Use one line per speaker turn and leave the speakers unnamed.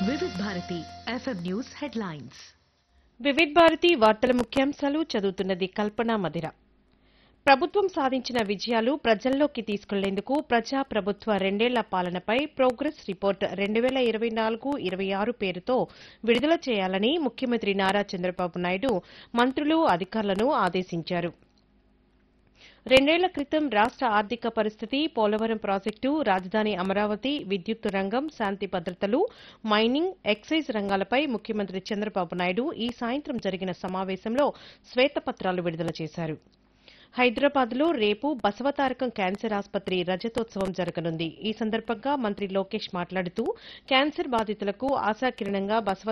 Vividh Bharati FM news headlines
Vividh Bharati వార్తల ముఖ్యాంశాలు చదువుతున్నది కల్పన మధిర ప్రభుత్వం సాధించిన విజయాలు ప్రజల్లోకి తీసుకెళ్లేందుకు ప్రజా ప్రభుత్వ రెండేళ్ల పాలనపై ప్రోగ్రెస్ రిపోర్ట్ రెండు వేల ఇరవై నాలుగు ఇరవై ఆరు పేరుతో విడుదల చేయాలని ముఖ్యమంత్రి నారా చంద్రబాబు నాయుడు మంత్రులు అధికారులను ఆదేశించారు రెండేళ్ల క్రితం రాష్ట ఆర్థిక పరిస్థితి పోలవరం ప్రాజెక్టు రాజధాని అమరావతి విద్యుత్ రంగం శాంతి భద్రతలు మైనింగ్ ఎక్సైజ్ రంగాలపై ముఖ్యమంత్రి చంద్రబాబు నాయుడు ఈ సాయంత్రం జరిగిన సమావేశంలో శ్వేతపత్రాలు విడుదల చేశారు హైదరాబాద్లో రేపు బసవతారకం క్యాన్సర్ ఆసుపత్రి రజతోత్సవం జరగనుంది ఈ సందర్భంగా మంత్రి లోకేష్ మాట్లాడుతూ క్యాన్సర్ బాధితులకు ఆశాకిరణంగా బసవ